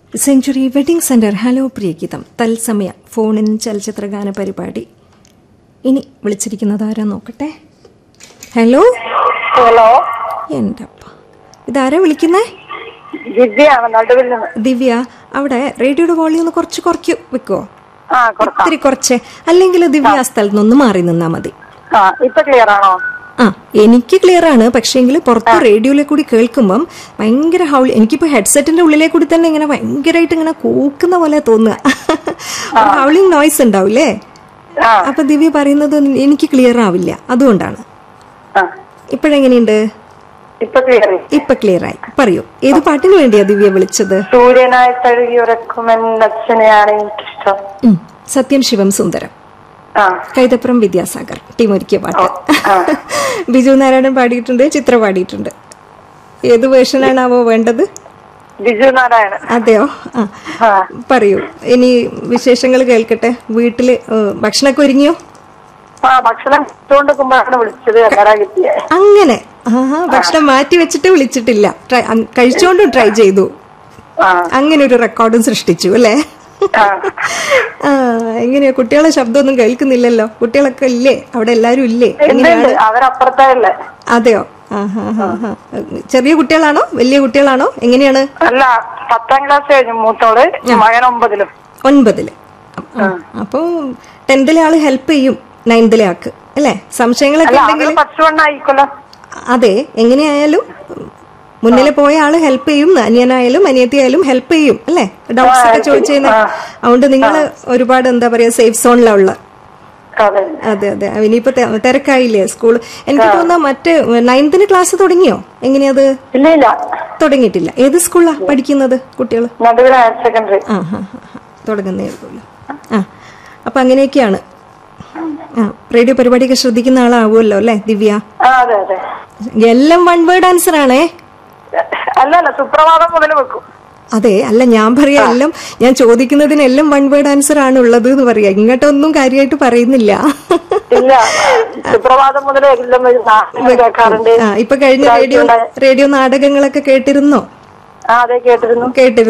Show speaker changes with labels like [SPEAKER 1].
[SPEAKER 1] Century wedding centre hello പ്രിയഗീതം തത്സമയ phone in ചലച്ചിത്ര ഗാന പരിപാടി ഇനി വിളിച്ചിരിക്കുന്നത് ആരാ നോക്കട്ടെ ഹലോ
[SPEAKER 2] ഹലോ
[SPEAKER 1] എൻ്റെ അപ്പ ഇതാരാ വിളിക്കുന്നേ
[SPEAKER 2] ദിവ്യയാണ് നടുവിൽ നിന്ന്
[SPEAKER 1] ദിവ്യ അവിടെ റേഡിയോയുടെ വോളിയം ഒന്ന് കുറച്ച് കുറയ്ക്ക് വെക്കുവോ
[SPEAKER 2] ആ കൊടുക്കാം
[SPEAKER 1] ഇത്തിരി കുറച്ച് അല്ലെങ്കിൽ ദിവ്യ ആ സ്ഥലത്ത് നിന്ന് ഒന്ന് മാറി നിന്നാ മതി
[SPEAKER 2] ആ ഇപ്പൊ ക്ലിയർ ആണോ
[SPEAKER 1] ആ എനിക്ക് ക്ലിയർ ആണ് പക്ഷേങ്കിൽ പുറത്ത് റേഡിയോയിലെ കൂടി കേൾക്കുമ്പം ഭയങ്കര ഹൗൾ എനിക്കിപ്പോ ഹെഡ്സെറ്റിന്റെ ഉള്ളിലെ കൂടി തന്നെ ഇങ്ങനെ ഭയങ്കരമായിട്ട് ഇങ്ങനെ കൂക്കുന്ന പോലെ തോന്നുക ഹൗളിംഗ് നോയ്സ് ഉണ്ടാവില്ലേ
[SPEAKER 2] ആ
[SPEAKER 1] അപ്പൊ ദിവ്യ പറയുന്നത് എനിക്ക് ക്ലിയർ ആവില്ല അതുകൊണ്ടാണ്
[SPEAKER 2] ആ
[SPEAKER 1] ഇപ്പോഴെങ്ങനെയുണ്ട്
[SPEAKER 2] ഇപ്പൊ ക്ലിയർ
[SPEAKER 1] ഇപ്പൊ ക്ലിയർ ആയി പറയൂ ഏത് പാട്ടിന് വേണ്ടിയാ ദിവ്യ വിളിച്ചത്
[SPEAKER 2] സൂര്യനായി തഴുകി ഉറക്കുമെൻ അച്ഛനെയാണ് എനിക്കിഷ്ടം
[SPEAKER 1] ഉം, സത്യം ശിവം സുന്ദരം
[SPEAKER 2] ആ
[SPEAKER 1] കൈതപ്പുറം വിദ്യാസാഗർ ടീം ഒരുക്കിയ പാട്ട്
[SPEAKER 2] ആ.
[SPEAKER 1] ബിജു നാരായണൻ പാടിയിട്ടുണ്ട് ചിത്ര പാടിയിട്ടുണ്ട് ഏത് വേർഷനാണാവോ വേണ്ടത്
[SPEAKER 2] ബിജു നാരായണൻ
[SPEAKER 1] അതെയോ ആ
[SPEAKER 2] ആ
[SPEAKER 1] പറയൂ ഇനി വിശേഷങ്ങൾ കേൾക്കട്ടെ വീട്ടില് ഏ, ഭക്ഷണമൊക്കെ ഒരുങ്ങിയോ
[SPEAKER 2] ആ ഭക്ഷണം കഴിച്ചുകൊണ്ടിരിക്കുമ്പോഴാണ് വിളിച്ചത് അന്നേരം കിട്ടിയേ
[SPEAKER 1] അങ്ങനെ ആ ഭക്ഷണം മാറ്റി വെച്ചിട്ട് വിളിച്ചിട്ടില്ല ട്രൈ അങ് കഴിച്ചോണ്ടും ട്രൈ ചെയ്തു
[SPEAKER 2] ആ
[SPEAKER 1] അങ്ങനെ ഒരു റെക്കോർഡും സൃഷ്ടിച്ചു അല്ലേ
[SPEAKER 2] ആ
[SPEAKER 1] ആ എങ്ങനെയാ കുട്ടികളെ ശബ്ദമൊന്നും കേൾക്കുന്നില്ലല്ലോ കുട്ടികളൊക്കെ ഇല്ലേ അവിടെ എല്ലാരും ഇല്ലേ
[SPEAKER 2] ഉണ്ട്
[SPEAKER 1] എങ്ങനെയാണ്
[SPEAKER 2] ഉണ്ട് അവരപ്പുറത്തേ ഉള്ളേ
[SPEAKER 1] അതെയോ ആ ഹാ ഹാ ഹാ ചെറിയ കുട്ടികളാണോ വലിയ കുട്ടികളാണോ എങ്ങനെയാണ്
[SPEAKER 2] അല്ല പത്താം ക്ലാസ് കഴിഞ്ഞു മൂത്തോള് മകൻ ഒമ്പതിലും
[SPEAKER 1] ഒൻപതില് ആ, അപ്പൊ ടെൻത്തിലെ ആള് ഹെൽപ്പ് ചെയ്യും നയൻത്തിലെ ആൾക്ക് അല്ലേ സംശയങ്ങളൊക്കെ
[SPEAKER 2] അല്ല
[SPEAKER 1] ഉണ്ടെങ്കിൽ
[SPEAKER 2] അവര് പത്ത് വണ്ണായിക്കോലോ
[SPEAKER 1] അതെ എങ്ങനെയായാലും മുന്നിൽ പോയ ആള് ഹെൽപ്പ് ചെയ്യും അനിയനായാലും അനിയത്തിയായാലും ഹെൽപ്പ് ചെയ്യും അല്ലേ ഡൗട്ട്സ് ഒക്കെ ചോദിച്ചു കഴിഞ്ഞാൽ അതുകൊണ്ട് നിങ്ങൾ ഒരുപാട് എന്താ പറയാ സേഫ് സോണിലുള്ള
[SPEAKER 2] അതെ
[SPEAKER 1] അതെ അതെ ഇനിയിപ്പോ തെ- തിരക്കായില്ലേ സ്കൂൾ എനിക്ക് തോന്നുന്ന മറ്റ് നയൻത്തിന് ക്ലാസ് തുടങ്ങിയോ എങ്ങനെയത്
[SPEAKER 2] ഇല്ല ഇല്ല
[SPEAKER 1] തുടങ്ങിയിട്ടില്ല ഏത് സ്കൂളിലാ പഠിക്കുന്നത് കുട്ടികൾ
[SPEAKER 2] നടുവിൽ ഹയർ സെക്കൻഡറി
[SPEAKER 1] ആ ഹാ ഹാ ഹാ. തുടങ്ങുന്നേ ഉള്ളൂ ആ അപ്പൊ അങ്ങനെയൊക്കെയാണ് ആ റേഡിയോ പരിപാടിയൊക്കെ ശ്രദ്ധിക്കുന്ന ആളാവുമല്ലോ അല്ലേ ദിവ്യ
[SPEAKER 2] ആ അതെ അതെ
[SPEAKER 1] എല്ലാം വൺ വേർഡ് ആൻസർ ആണേ
[SPEAKER 2] അല്ല അല്ല സുപ്രഭാതം മുതൽ വെക്കും
[SPEAKER 1] അതെ അല്ല ഞാൻ പറയാ എല്ലാം ഞാൻ ചോദിക്കുന്നതിനെല്ലാം വൺ വേർഡ് ആൻസർ ആണ് ഉള്ളത് എന്ന് പറയാ ഇങ്ങോട്ടൊന്നും കാര്യമായിട്ട് പറയുന്നില്ല
[SPEAKER 2] ഇല്ല സുപ്രഭാതം മുതൽ എല്ലാം നാട്ടിൽ കേൾക്കാറുണ്ട്
[SPEAKER 1] ആ ഇപ്പൊ കഴിഞ്ഞ റേഡിയോ റേഡിയോ നാടകങ്ങളൊക്കെ കേട്ടിരുന്നോ
[SPEAKER 2] ആ അതെ കേട്ടിരുന്നു
[SPEAKER 1] കേട്ടിരുന്നു